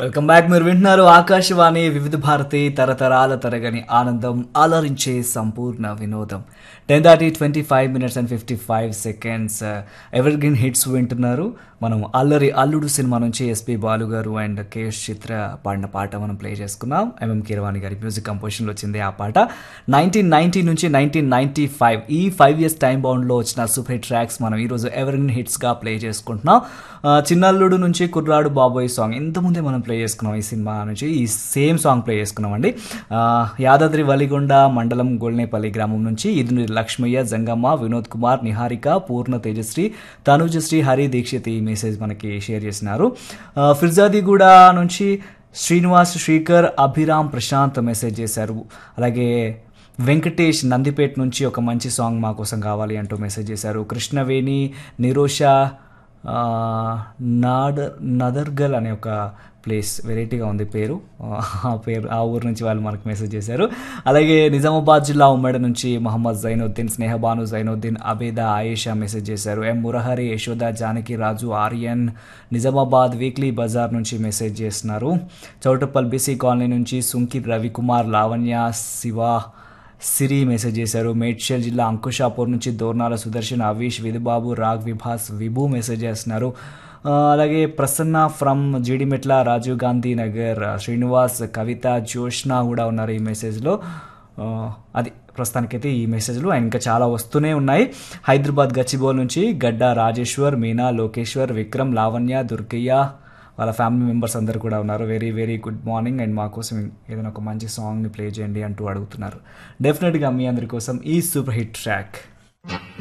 welcome back మీరు వింటున్నారు ఆకాశవాణి వివిధ భారతి తరతరాల తరగని ఆనందం అలరించే సంపూర్ణ వినోదం ten thirty twenty five minutes and fifty five seconds evergreen hits వింటున్నారు మనం అల్లరి అల్లుడు సినిమా నుంచి ఎస్పి బాలు గారు అండ్ కేఎస్ చిత్ర పాడిన పాట మనం ప్లే చేసుకున్నాం ఎంఎం కీరవాణి గారి మ్యూజిక్ కంపోజిషన్లో వచ్చింది ఆ పాట నైన్టీన్ నైన్టీ నుంచి నైన్టీన్ నైన్టీ ఫైవ్ ఈ ఫైవ్ ఇయర్స్ టైం బౌండ్లో వచ్చిన సూపర్ హిట్ ట్రాక్స్ మనం ఈరోజు ఎవర్ గ్రీన్ హిట్స్గా ప్లే చేసుకుంటున్నాం ఆ, చిన్నల్లుడు నుంచి కుర్రాడు బాబోయ్ సాంగ్ ఇంతకుముందే మనం ప్లే చేసుకున్నాం ఈ సినిమా నుంచి ఈ సేమ్ సాంగ్ ప్లే చేసుకున్నామండి ఆ, యాదాద్రి వలిగొండ మండలం గొల్నేపల్లి గ్రామం నుంచి ఇది లక్ష్మయ్య జంగమ్మ వినోద్ కుమార్ నిహారిక పూర్ణ తేజశ్రీ తనుజశ్రీ హరి దీక్షిత్ ఈ మెసేజ్ మనకి షేర్ చేసినారు ఆ, ఫిర్జాదిగూడ నుంచి శ్రీనివాస్ శ్రీకర్ అభిరామ్ ప్రశాంత్ మెసేజ్ చేశారు అలాగే వెంకటేష్ నందిపేట్ నుంచి ఒక మంచి సాంగ్ మా కోసం కావాలి అంటూ మెసేజ్ చేశారు కృష్ణవేణి నిరోష ఆ, నాడర్ నదర్గల్ అనే ఒక ప్లేస్ వెరైటీగా ఉంది పేరు ఆ పేరు ఆ ఊరు నుంచి వాళ్ళు మనకు మెసేజ్ చేశారు అలాగే నిజామాబాద్ జిల్లా ఉమ్మడి నుంచి మహమ్మద్ జైనుద్దీన్ స్నేహబాను జైనుద్దీన్ అబేద ఆయేషా మెసేజ్ చేశారు ఎం మురహరి యశోద జానకి రాజు ఆర్యన్ నిజామాబాద్ వీక్లీ బజార్ నుంచి మెసేజ్ చేస్తున్నారు చౌటప్పల్ బీసీ కాలనీ నుంచి సుంకి రవికుమార్ లావణ్య శివ సిరి మెసేజ్ చేశారు మేడ్చల్ జిల్లా అంకుషాపూర్ నుంచి దోర్నాల సుదర్శన్ అవీష్ విధుబాబు రాగ్ విభాస్ విభు మెసేజ్ చేస్తున్నారు ఆ, అలాగే ప్రసన్న ఫ్రమ్ జీడిమెట్ల రాజీవ్ గాంధీ నగర్ శ్రీనివాస్ కవిత జోష్న కూడా ఉన్నారు ఈ మెసేజ్లో ఆ, అది ప్రస్తుతానికైతే ఈ మెసేజ్లు అండ్ ఇంకా చాలా వస్తూనే ఉన్నాయి హైదరాబాద్ గచ్చిబౌల్ నుంచి గడ్డ రాజేశ్వర్ మీనా లోకేశ్వర్ విక్రమ్ లావణ్య దుర్గయ్య వాళ్ళ ఫ్యామిలీ మెంబర్స్ అందరు కూడా ఉన్నారు very very good morning and మా కోసం ఏదైనా ఒక మంచి సాంగ్ని ప్లే చేయండి అంటూ అడుగుతున్నారు డెఫినెట్గా మీ అందరి కోసం ఈ సూపర్ హిట్ ట్రాక్